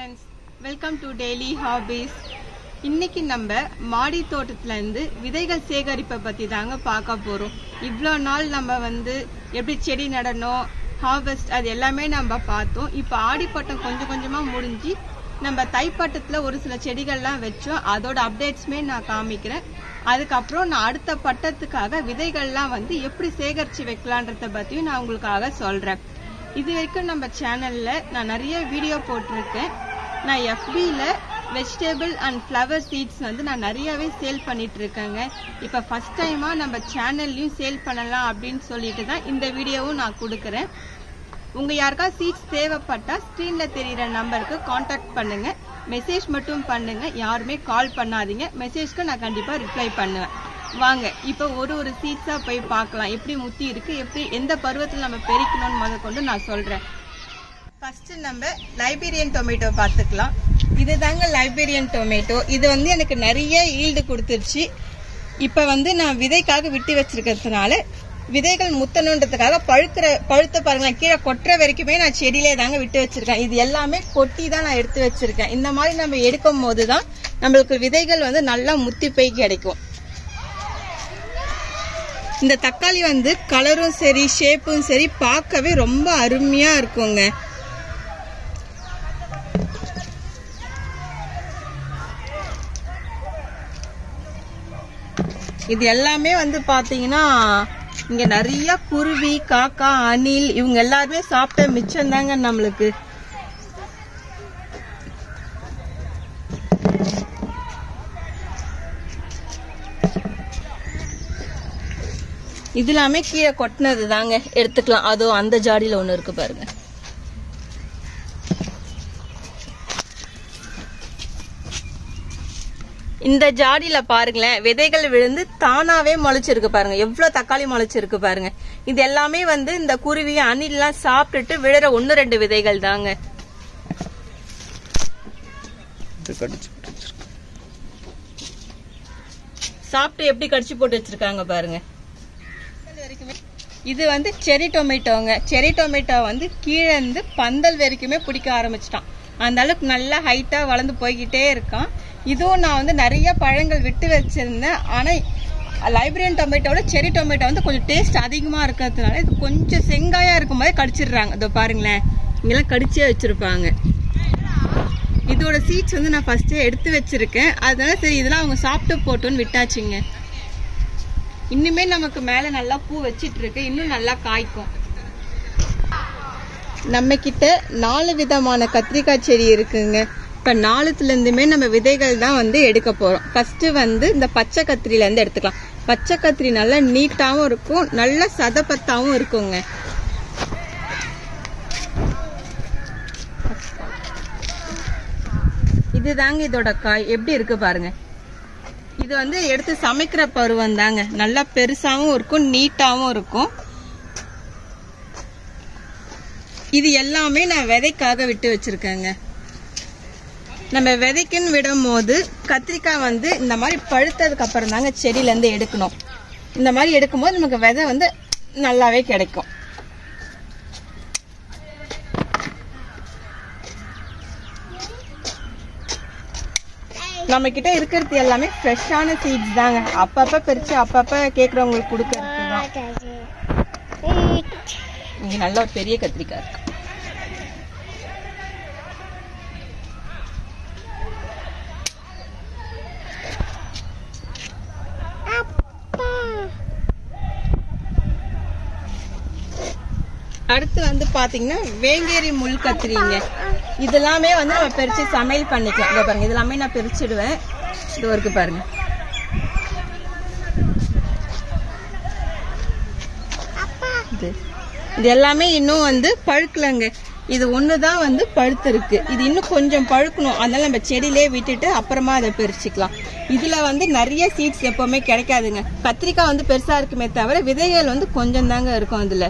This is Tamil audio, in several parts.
Friends welcome to daily hobbies இன்னைக்கு நம்ம மாடி தோட்டத்துல இருந்து விதைகள் சேகரிப்பை பத்தி தாங்க பார்க்க போறோம் இவ்வளோ நாள் நம்ம வந்து எப்படி செடி நடணும் ஹார்வெஸ்ட் அது எல்லாமே நம்ம பார்த்தோம் இப்போ ஆடிப்பட்டம் கொஞ்சம் கொஞ்சமா முடிஞ்சு நம்ம தைப்பட்டத்துல ஒரு சில செடிகள்லாம் வச்சோம் அதோட அப்டேட்ஸுமே நான் காமிக்கிறேன் அதுக்கப்புறம் நான் அடுத்த பட்டத்துக்காக விதைகள்லாம் வந்து எப்படி சேகரிச்சு வைக்கலான்றத பத்தியும் நான் உங்களுக்காக சொல்றேன் இது வரைக்கும் நம்ம சேனல்ல நான் நிறைய வீடியோ போட்டிருக்கேன் நான் எஃபில வெஜிடபிள் அண்ட் ஃப்ளவர் சீட்ஸ் வந்து நான் நிறையவே சேல் பண்ணிட்டு இருக்கேங்க இப்போ ஃபர்ஸ்ட் டைமா நம்ம சேனல்லையும் சேல் பண்ணலாம் அப்படின்னு சொல்லிட்டு தான் இந்த வீடியோவும் நான் கொடுக்குறேன் உங்க யாருக்கா சீட்ஸ் தேவைப்பட்டா ஸ்க்ரீன்ல தெரியுற நம்பருக்கு காண்டாக்ட் பண்ணுங்க மெசேஜ் மட்டும் பண்ணுங்க யாருமே கால் பண்ணாதீங்க மெசேஜ்க்கு நான் கண்டிப்பா ரிப்ளை பண்ணுவேன் வாங்க இப்போ ஒரு ஒரு சீட்ஸா போய் பார்க்கலாம் எப்படி முத்தி இருக்கு எப்படி எந்த பருவத்தில் நம்ம பெரிக்கணும்னு முத கொண்டு நான் சொல்றேன் ஃபர்ஸ்ட் நம்ம லைபீரியன் டொமேட்டோ பார்த்துக்கலாம் இதுதாங்க லைபீரியன் டொமேட்டோ இது வந்து எனக்கு நிறைய ஈல்டு கொடுத்துருச்சு இப்போ வந்து நான் விதைக்காக விட்டு வச்சிருக்கிறதுனால விதைகள் முத்தணுன்றதுக்காக பழுக்கிற பழுத்த பாருங்களேன் கீழே கொட்டுற வரைக்குமே நான் செடியிலே தாங்க விட்டு வச்சிருக்கேன் இது எல்லாமே கொட்டி தான் நான் எடுத்து வச்சிருக்கேன் இந்த மாதிரி நம்ம எடுக்கும் போது தான் நம்மளுக்கு விதைகள் வந்து நல்லா முத்தி போய் கிடைக்கும் இந்த தக்காளி வந்து கலரும் சரி ஷேப்பும் சரி பார்க்கவே ரொம்ப அருமையா இருக்குங்க இது எல்லாமே வந்து பாத்தீங்கன்னா இங்க நிறைய குருவி காக்கா அணில் இவங்க எல்லாருமே சாப்பிட்ட மிச்சம் தாங்க நம்மளுக்கு இது எல்லாமே கீழே கொட்டினது தாங்க எடுத்துக்கலாம் அதோ அந்த ஜாடியில ஒண்ணு இருக்கு பாருங்க இந்த ஜாடியில பாருங்களேன் விதைகள் விழுந்து தானாவே முளைச்சிருக்கு பாருங்க எவ்வளவு தக்காளி முளைச்சிருக்கு பாருங்க இது எல்லாமே வந்து இந்த குருவி அணில்லாம் சாப்பிட்டுட்டு விழுற ஒன்னு ரெண்டு விதைகள் தாங்க இது கடிச்சு போட்டு வச்சிருக்கு. சாப்பிட்டு எப்படி கடிச்சு போட்டு வச்சிருக்காங்க பாருங்க இது வந்து செரி டொமேட்டோங்க செரி டொமேட்டோ வந்து கீழே இருந்து பந்தல் வரைக்குமே பிடிக்க ஆரம்பிச்சிட்டான் அந்த அளவுக்கு நல்லா ஹைட்டா வளர்ந்து போய்கிட்டே இருக்கான் இதுவும் நான் வந்து நிறைய பழங்கள் விட்டு வச்சிருந்தேன் ஆனா லைப்ரரியன் டொமேட்டோட செரி டொமேட்டோ வந்து கொஞ்சம் டேஸ்ட் அதிகமா இருக்கிறதுனால இது கொஞ்சம் செங்காயா இருக்கும் போதே கடிச்சிடுறாங்க இதோ பாருங்களேன் இங்கெல்லாம் கடிச்சே வச்சிருப்பாங்க இதோட சீட்ஸ் வந்து நான் ஃபர்ஸ்டே எடுத்து வச்சிருக்கேன் அதனால சரி இதெல்லாம் அவங்க சாப்பிட்டு போட்டோன்னு விட்டாச்சுங்க இன்னுமே நமக்கு மேல நல்லா பூ வச்சிட்டு இருக்கு இன்னும் நல்லா காய்க்கும் நம்ம கிட்ட நாலு விதமான கத்திரிக்காய் செடி இருக்குங்க இப்ப நாலுத்துல இருந்துமே நம்ம விதைகள் தான் வந்து எடுக்க போறோம் ஃபர்ஸ்ட் வந்து இந்த பச்சை கத்திரில இருந்து எடுத்துக்கலாம் பச்சை கத்திரி நல்லா நீட்டாவும் இருக்கும் நல்ல சதப்பத்தாவும் இருக்குங்க இதுதாங்க இதோட காய் எப்படி இருக்கு பாருங்க இது வந்து எடுத்து சமைக்கிற பருவம் தாங்க நல்லா பெருசாவும் இருக்கும் நீட்டாவும் இருக்கும் இது எல்லாமே நான் விதைக்காக விட்டு வச்சிருக்கேங்க நம்ம விதைக்குன்னு விடும் போது கத்திரிக்காய் வந்து இந்த மாதிரி பழுத்ததுக்கு அப்புறம் தாங்க செடியில இருந்து எடுக்கணும் இந்த மாதிரி எடுக்கும்போது நமக்கு விதை வந்து நல்லாவே கிடைக்கும் நம்ம கிட்ட இருக்கிறது எல்லாமே ஃப்ரெஷ்ஷான சீட்ஸ் தாங்க அப்பப்ப பிரிச்சு அப்பப்ப கேக்குறவங்களுக்கு கொடுக்கறது தான் இங்க நல்ல ஒரு பெரிய கத்திரிக்காய் இருக்கு அடுத்து வந்து பாத்தீங்கன்னா வேங்கேரி முள் கத்திரிங்க இதெல்லாமே வந்து நம்ம பிரிச்சு சமையல் பண்ணிக்கலாம் இதோ பாருங்க இதெல்லாமே நான் பிரிச்சிடுவேன் இது இருக்கு பாருங்க இது இது எல்லாமே இன்னும் வந்து பழுக்கலங்க இது ஒண்ணுதான் வந்து பழுத்து இருக்கு இது இன்னும் கொஞ்சம் பழுக்கணும் அதனால நம்ம செடியிலே விட்டுட்டு அப்புறமா அதை பிரிச்சுக்கலாம் இதுல வந்து நிறைய சீட்ஸ் எப்பவுமே கிடைக்காதுங்க கத்திரிக்காய் வந்து பெருசா இருக்குமே தவிர விதைகள் வந்து கொஞ்சம் தாங்க இருக்கும் அதுல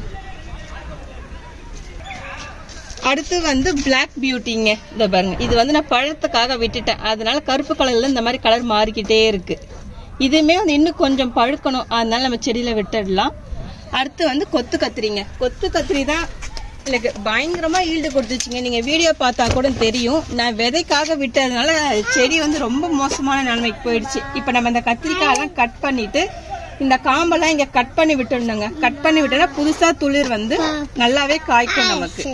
அடுத்து வந்து பிளாக் பியூட்டிங்க இதை பாருங்க இது வந்து நான் பழத்துக்காக விட்டுட்டேன் அதனால கருப்பு கலர்ல இந்த மாதிரி கலர் மாறிக்கிட்டே இருக்கு இதுவுமே வந்து இன்னும் கொஞ்சம் பழுக்கணும் அதனால நம்ம செடியில விட்டுடலாம் அடுத்து வந்து கொத்து கத்திரிங்க கொத்து கத்திரி தான் எனக்கு பயங்கரமா ஈல்டு கொடுத்துச்சுங்க நீங்க வீடியோ பார்த்தா கூட தெரியும் நான் விதைக்காக விட்டதுனால செடி வந்து ரொம்ப மோசமான நிலைமைக்கு போயிடுச்சு இப்ப நம்ம இந்த கத்திரிக்காய் எல்லாம் கட் பண்ணிட்டு இந்த காம்பெல்லாம் இங்க கட் பண்ணி விட்டுடணுங்க கட் பண்ணி விட்டோம்னா புதுசா துளிர் வந்து நல்லாவே காய்க்கும் நமக்கு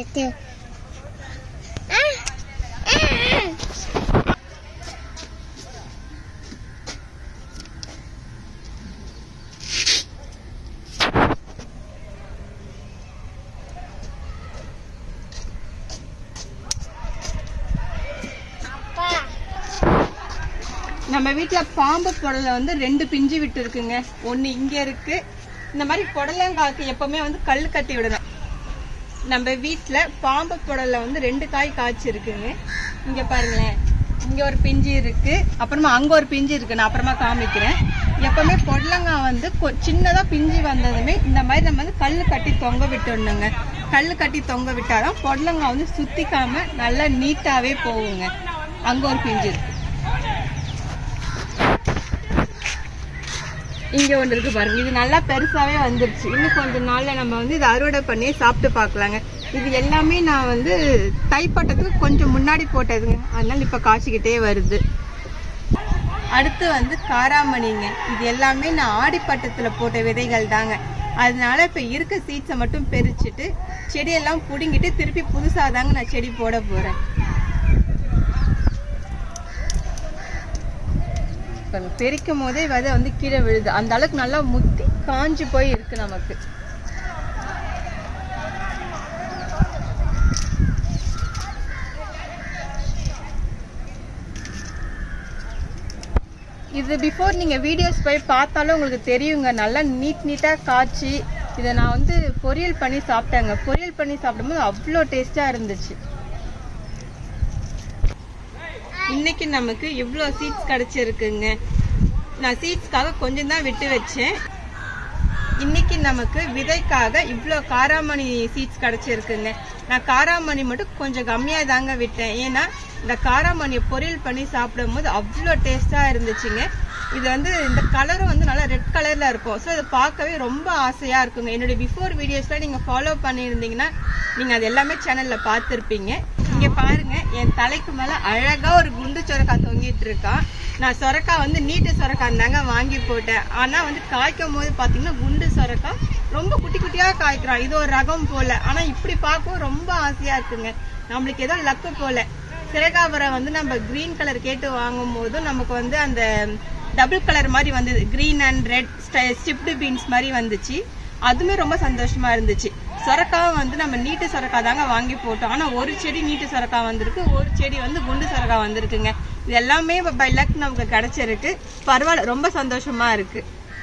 நம்ம வீட்ல பாம்பு குடலை வந்து ரெண்டு பிஞ்சு விட்டு இருக்குங்க ஒண்ணு இங்க இருக்கு இந்த மாதிரி புடலங்காய்க்கு எப்பவுமே வந்து கல் கட்டி விடணும் நம்ம வீட்ல பாம்பு புடல்ல வந்து ரெண்டு காய் காய்ச்சிருக்குங்க இங்க பாருங்களேன் இங்க ஒரு பிஞ்சு இருக்கு அப்புறமா அங்க ஒரு பிஞ்சு இருக்கு நான் அப்புறமா காமிக்கிறேன் எப்பவுமே பொடலங்காய் வந்து கொ- சின்னதா பிஞ்சு வந்ததுமே இந்த மாதிரி நம்ம வந்து கல் கட்டி தொங்க விட்டுடணுங்க கல் கட்டி தொங்க விட்டாதான் பொடலங்காய் வந்து சுத்திக்காம நல்லா நீட்டாவே போகுங்க அங்க ஒரு பிஞ்சு இருக்கு இங்க ஒன்று இருக்கு பாருங்க இது நல்லா பெருசாவே வந்துருச்சு இன்னும் கொஞ்ச நாள்ல நம்ம வந்து இதை அறுவடை பண்ணி சாப்பிட்டு பார்க்கலாங்க இது எல்லாமே நான் வந்து தைப்பட்டத்துக்கு கொஞ்சம் முன்னாடி போட்டதுங்க அதனால இப்ப காய்ச்சிக்கிட்டே வருது அடுத்து வந்து காராமணிங்க இது எல்லாமே நான் ஆடிப்பட்டத்துல போட்ட விதைகள் தாங்க அதனால இப்ப இருக்க சீட்ஸை மட்டும் பெரிச்சிட்டு செடியெல்லாம் புடுங்கிட்டு திருப்பி புதுசா தாங்க நான் செடி போட போறேன் பாருங்க, பெரிக்கும் போதே விதை வந்து கீழே விழுது அந்த அளவுக்கு நல்லா முத்தி காஞ்சு போய் இருக்கு நமக்கு இது பிஃபோர் நீங்க வீடியோஸ் போய் பார்த்தாலும் உங்களுக்கு தெரியுங்க நல்லா நீட் நீட்டா காய்ச்சி இதை நான் வந்து பொரியல் பண்ணி சாப்பிட்டேங்க பொரியல் பண்ணி சாப்பிடும்போது அவ்வளோ டேஸ்டா இருந்துச்சு இன்னைக்கு நமக்கு இவ்வளோ சீட்ஸ் கிடைச்சிருக்குங்க நான் சீட்ஸ்க்காக கொஞ்சம் தான் விட்டு வச்சேன் இன்னைக்கு நமக்கு விதைக்காக இவ்வளோ காராமணி சீட்ஸ் கிடைச்சிருக்குங்க நான் காராமணி மட்டும் கொஞ்சம் கம்மியாக தாங்க விட்டேன் ஏன்னா இந்த காராமணியை பொரியல் பண்ணி சாப்பிடும் போது அவ்வளோ டேஸ்டாக இருந்துச்சுங்க இது வந்து இந்த கலரும் வந்து நல்லா ரெட் கலர்ல இருக்கும் ஸோ இதை பார்க்கவே ரொம்ப ஆசையா இருக்குங்க என்னுடைய பிஃபோர் வீடியோஸ்ல நீங்க ஃபாலோ பண்ணியிருந்தீங்கன்னா நீங்க அது எல்லாமே சேனல்ல பார்த்துருப்பீங்க இங்க பாருங்க என் தலைக்கு மேல அழகா ஒரு குண்டு சொரக்காய் தொங்கிட்டு இருக்கான் நான் சொரக்காய் வந்து நீட்டு சொரக்காய் தாங்க வாங்கி போட்டேன் ஆனா வந்து காய்க்கும் போது பாத்தீங்கன்னா குண்டு சொரக்காய் ரொம்ப குட்டி குட்டியா காய்க்கிறான் இது ஒரு ரகம் போல ஆனா இப்படி பார்க்கவும் ரொம்ப ஆசையா இருக்குங்க நம்மளுக்கு ஏதோ லக்கு போல சிறகாவரை வந்து நம்ம கிரீன் கலர் கேட்டு வாங்கும் போது நமக்கு வந்து அந்த டபுள் கலர் மாதிரி வந்தது green and red striped beans மாதிரி வந்துச்சு அதுவுமே ரொம்ப சந்தோஷமா இருந்துச்சு சொரக்காவும் வந்து நம்ம நீட்டு சொரக்காய் தாங்க வாங்கி போட்டோம் ஆனா ஒரு செடி நீட்டு சொரக்காய் வந்திருக்கு ஒரு செடி வந்து குண்டு சொரக்காய் வந்திருக்குங்க இது எல்லாமே பை லக் நமக்கு கிடைச்சிருக்கு பரவாயில்ல ரொம்ப சந்தோஷமா இருக்கு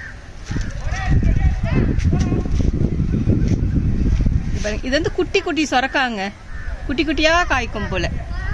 இது பாருங்க, இது வந்து குட்டி குட்டி சொரக்காங்க குட்டி குட்டியா காய்க்கும் போல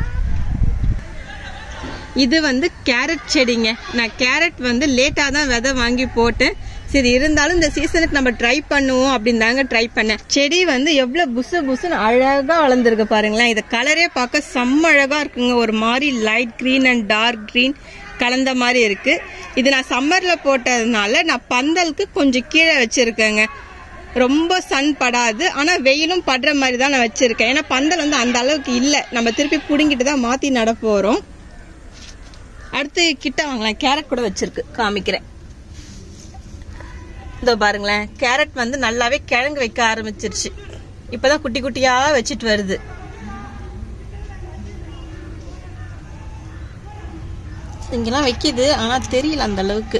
இது வந்து கேரட் செடிங்க நான் கேரட் வந்து லேட்டாக தான் விதை வாங்கி போட்டேன் சரி இருந்தாலும் இந்த சீசனுக்கு நம்ம ட்ரை பண்ணுவோம் அப்படின்னு தாங்க ட்ரை பண்ணேன் செடி வந்து எவ்வளோ புசு புசுன்னு அழகாக வளர்ந்துருக்கு பாருங்களேன் இதை கலரே பார்க்க செம்ம அழகாக இருக்குங்க ஒரு மாதிரி light green and dark green கலந்த மாதிரி இருக்கு இது நான் சம்மரில் போட்டதுனால நான் பந்தலுக்கு கொஞ்சம் கீழே வச்சிருக்கேங்க ரொம்ப சன் படாது ஆனா வெயிலும் படுற மாதிரி தான் நான் வச்சிருக்கேன் ஏன்னா பந்தல் வந்து அந்த அளவுக்கு இல்லை நம்ம திருப்பி புடுங்கிட்டு தான் மாத்தி நட போறோம் அடுத்து கிட்ட வாங்கலாம் கேரட் கூட வச்சிருக்கு காமிக்கிறேன் இதோ பாருங்களேன் கேரட் வந்து நல்லாவே கிழங்கு வைக்க ஆரம்பிச்சிருச்சு இப்பதான் குட்டி குட்டியா வச்சிட்டு வருது இங்கெல்லாம் வைக்குது ஆனா தெரியல அந்த அளவுக்கு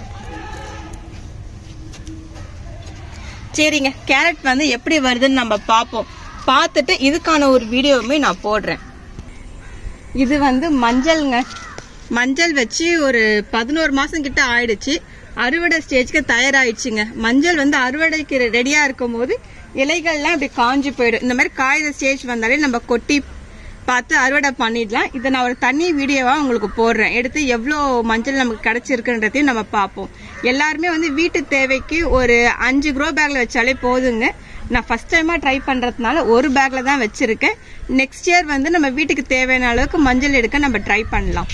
சரிங்க கேரட் வந்து எப்படி வருதுன்னு நம்ம பார்ப்போம் பார்த்துட்டு இதுக்கான ஒரு வீடியோவுமே நான் போடுறேன் இது வந்து மஞ்சள்ங்க மஞ்சள் வச்சு ஒரு பதினோரு மாசம் கிட்ட ஆயிடுச்சு அறுவடை ஸ்டேஜ்க்கு தயாராயிடுச்சுங்க மஞ்சள் வந்து அறுவடைக்கு ரெடியா இருக்கும் போது இலைகள்லாம் இப்படி காஞ்சு போயிடும் இந்த மாதிரி காய்த ஸ்டேஜ் வந்தாலே நம்ம கொட்டி பார்த்து அறுவடை பண்ணிடலாம் இதை நான் ஒரு தனி வீடியோவா உங்களுக்கு போடுறேன் எடுத்து எவ்வளோ மஞ்சள் நமக்கு கிடைச்சிருக்குன்றதையும் நம்ம பார்ப்போம் எல்லாருமே வந்து வீட்டு தேவைக்கு ஒரு அஞ்சு க்ரோ பேக்ல வச்சாலே போதுங்க நான் ஃபர்ஸ்ட் டைமா ட்ரை பண்றதுனால ஒரு பேக்ல தான் வச்சிருக்கேன் நெக்ஸ்ட் இயர் வந்து நம்ம வீட்டுக்கு தேவையான அளவுக்கு மஞ்சள் எடுக்க நம்ம ட்ரை பண்ணலாம்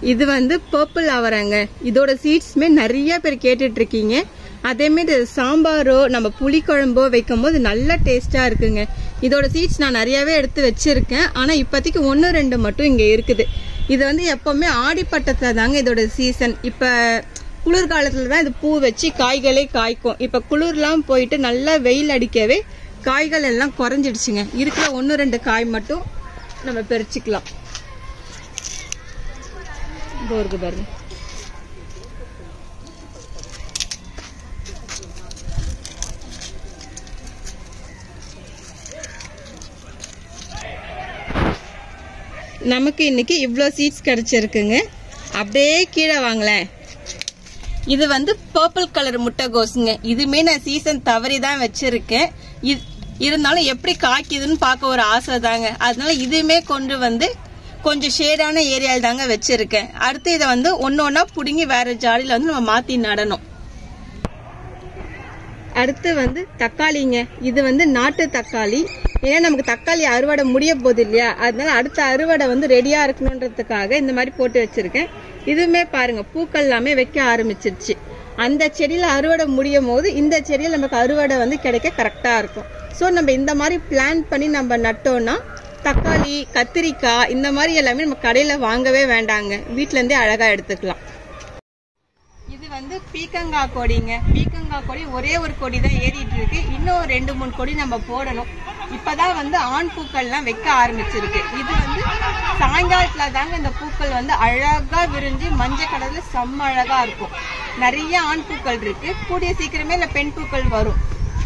இது வந்து பர்பிள் அவரைங்க இதோட சீட்ஸ்மே நிறைய பேர் கேட்டுட்டு இருக்கீங்க அதேமாரி இது சாம்பாரோ நம்ம புளிக்குழம்போ வைக்கும் போது நல்ல டேஸ்டா இருக்குங்க இதோட சீட்ஸ் நான் நிறையவே எடுத்து வச்சிருக்கேன் ஆனா இப்போதைக்கு ஒன்று ரெண்டு மட்டும் இங்க இருக்குது இது வந்து எப்பவுமே ஆடிப்பட்டத்துல தாங்க இதோட சீசன் இப்ப குளிர்காலத்துல தான் இது பூ வச்சு காய்களே காய்க்கும் இப்ப குளிர்லாம் போயிட்டு நல்லா வெயில் அடிக்கவே காய்கள் எல்லாம் குறைஞ்சிடுச்சுங்க இருக்கிற ஒன்று ரெண்டு காய் மட்டும் நம்ம பறிச்சுக்கலாம் இதோ இருக்கு பாருங்க நமக்கு இன்னைக்கு இவ்வளோ சீட்ஸ் கிடைச்சிருக்குங்க அப்படியே கீழே வாங்களேன் இது வந்து பர்பிள் கலர் முட்டைகோஸுங்க இதுமே நான் சீசன் தவறி தான் வச்சிருக்கேன் இது இருந்தாலும் எப்படி காய்க்குதுன்னு பார்க்க ஒரு ஆசை தாங்க அதனால இதுவுமே கொண்டு வந்து கொஞ்சம் ஷேடான ஏரியாவில் தாங்க வச்சிருக்கேன் அடுத்து இதை வந்து ஒன்று ஒன்றா பிடுங்கி வேற ஜாடியில் வந்து நம்ம மாற்றி நடணும் அடுத்து வந்து தக்காளிங்க இது வந்து நாட்டு தக்காளி ஏன்னா நமக்கு தக்காளி அறுவடை முடிய போகுது இல்லையா அதனால அடுத்த அறுவடை வந்து ரெடியா இருக்கணுன்றதுக்காக இந்த மாதிரி போட்டு வச்சிருக்கேன் இதுவுமே பாருங்க பூக்கள் எல்லாமே வைக்க ஆரம்பிச்சிருச்சு அந்த செடியில அறுவடை முடியும் போது இந்த செடியில் நமக்கு அறுவடை வந்து கிடைக்க கரெக்டா இருக்கும் ஸோ நம்ம இந்த மாதிரி பிளான் பண்ணி நம்ம நட்டோம்னா தக்காளி கத்திரிக்காய் இந்த மாதிரி எல்லாமே நம்ம கடையில வாங்கவே வேண்டாங்க வீட்ல இருந்தே அழகா எடுத்துக்கலாம் இது வந்து பீக்கங்காய் கொடிங்க பீக்கங்காய் கொடி ஒரே ஒரு கொடி தான் ஏறிட்டு இருக்கு இன்னும் ரெண்டு மூணு கொடி நம்ம போடணும் இப்பதான் வந்து ஆண் பூக்கள்லாம் வைக்க ஆரம்பிச்சிருக்கு இது வந்து சாயங்காலத்துல தாங்க இந்த பூக்கள் வந்து அழகா விரிஞ்சு மஞ்சள் கலர்ல செம்ம அழகா இருக்கும் நிறைய ஆண் பூக்கள் இருக்கு கூடிய சீக்கிரமே இல்ல பெண் பூக்கள் வரும்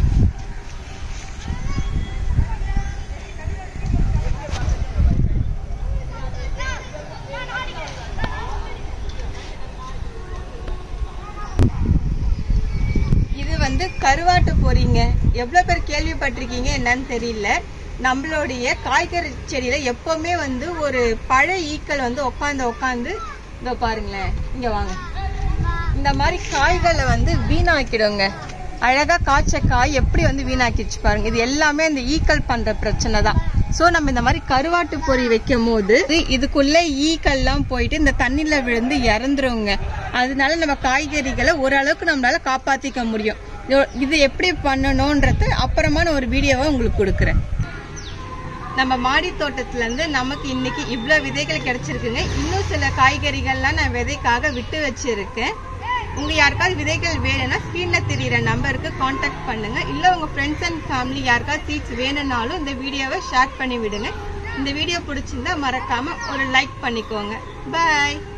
இது வந்து கருவாட்டு பொரிங்க எவ்வளவு பேர் கேள்விப்பட்டிருக்கீங்க என்னன்னு தெரியல நம்மளுடைய காய்கறி செடியில எப்பவுமே வந்து ஒரு பழ ஈக்கள் வந்து உட்காந்து உட்காந்து இதோ பாருங்களேன் இங்க வாங்க இந்த மாதிரி காய்களை வந்து வீணாக்கிடுங்க அழகா காய்ச்ச காய் எப்படி வந்து வீணாக்கிடுச்சு பாருங்க இது எல்லாமே இந்த ஈக்கள் பண்ற பிரச்சனை தான் சோ நம்ம இந்த மாதிரி கருவாட்டு பொரி வைக்கும் போது இது- இதுக்குள்ள ஈக்கள்லாம் போயிட்டு இந்த தண்ணில விழுந்து இறந்துருங்க அதனால நம்ம காய்கறிகளை ஓரளவுக்கு நம்மளால காப்பாத்திக்க முடியும் இதோ- இது எப்படி பண்ணணும்ன்றது அப்புறமா நான் ஒரு வீடியோவை உங்களுக்கு கொடுக்குறேன் நம்ம மாடி தோட்டத்துல இருந்து நமக்கு இன்னைக்கு இவ்ளோ விதைகள் கிடைச்சிருக்குங்க இன்னும் சில காய்கறிகள்லாம் நான் விதைக்காக விட்டு வச்சிருக்கேன் உங்க யாருக்காவது விதைகள் வேணும்னா ஸ்கிரீன்ல தெரியுற நம்பருக்கு காண்டாக்ட் பண்ணுங்க இல்ல உங்க ஃப்ரெண்ட்ஸ் அண்ட் ஃபேமிலி யாருக்காவது சீட்ஸ் வேணும்னாலும் இந்த வீடியோவை ஷேர் பண்ணி விடுங்க இந்த வீடியோ பிடிச்சிருந்தா மறக்காம ஒரு லைக் பண்ணிக்கோங்க பாய்